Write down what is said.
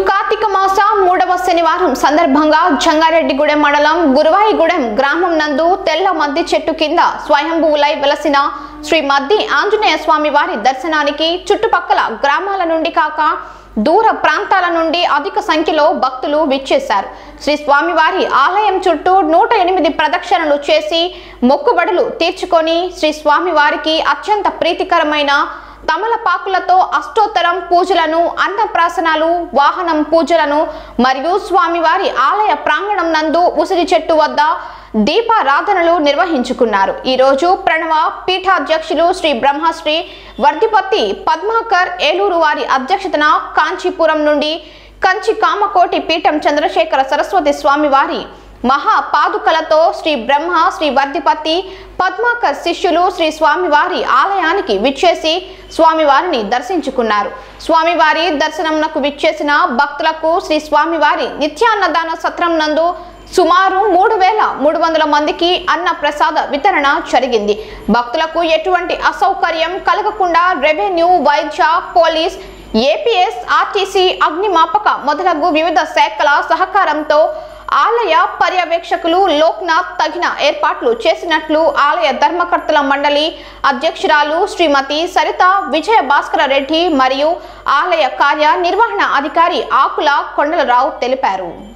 కార్తీక మాస మూడవ శనివారం సందర్భంగా జంగారెడ్డిగూడెం మండలం గురువాయిగూడెం గ్రామం నందు తెల్ల మద్ది చెట్టు కింద స్వయంభువులై వెలసిన శ్రీ మద్ది ఆంజనేయ స్వామి వారి దర్శనానికి చుట్టుపక్కల గ్రామాల నుండి కాక దూర ప్రాంతాల నుండి అధిక సంఖ్యలో భక్తులు విచ్చేశారు శ్రీ స్వామివారి ఆలయం చుట్టూ నూట ఎనిమిది ప్రదక్షిణలు చేసి మొక్కుబడులు తీర్చుకొని శ్రీ స్వామివారికి అత్యంత ప్రీతికరమైన తమలపాకులతో అష్టోత్తరం పూజలను అన్నప్రాసనాలు వాహనం పూజలను మరియు స్వామివారి ఆలయ ప్రాంగణం నందు ఉసిరి చెట్టు వద్ద దీపారాధనలు నిర్వహించుకున్నారు ఈ రోజు ప్రణవ పీఠాధ్యక్షులు శ్రీ బ్రహ్మశ్రీ వర్ధిపత్తి పద్మాకర్ ఏలూరు వారి అధ్యక్షతన కాంచీపురం నుండి కంచి కామకోటి పీఠం చంద్రశేఖర సరస్వతి స్వామి వారి మహా పాదుకలతో శ్రీ బ్రహ్మ శ్రీ వర్ధిపతి పద్మాకర్ శిష్యులు శ్రీ స్వామివారి ఆలయానికి విచ్చేసి స్వామివారిని దర్శించుకున్నారు స్వామివారి దర్శనంనకు విచ్చేసిన భక్తులకు శ్రీ స్వామివారి నిత్యాన్నదాన సత్రం నందు సుమారు మూడు వేల మూడు వందల మందికి అన్న ప్రసాద వితరణ జరిగింది భక్తులకు ఎటువంటి అసౌకర్యం కలగకుండా రెవెన్యూ వైద్య పోలీస్ ఏపీఎస్ ఆర్టీసీ అగ్నిమాపక మొదలగు వివిధ శాఖల సహకారంతో ఆలయ పర్యవేక్షకులు లోక్నాథ్ తగిన ఏర్పాట్లు చేసినట్లు ఆలయ ధర్మకర్తల మండలి అధ్యక్షురాలు శ్రీమతి సరిత విజయ భాస్కర రెడ్డి మరియు ఆలయ కార్య నిర్వహణ అధికారి ఆకుల కొండలరావు తెలిపారు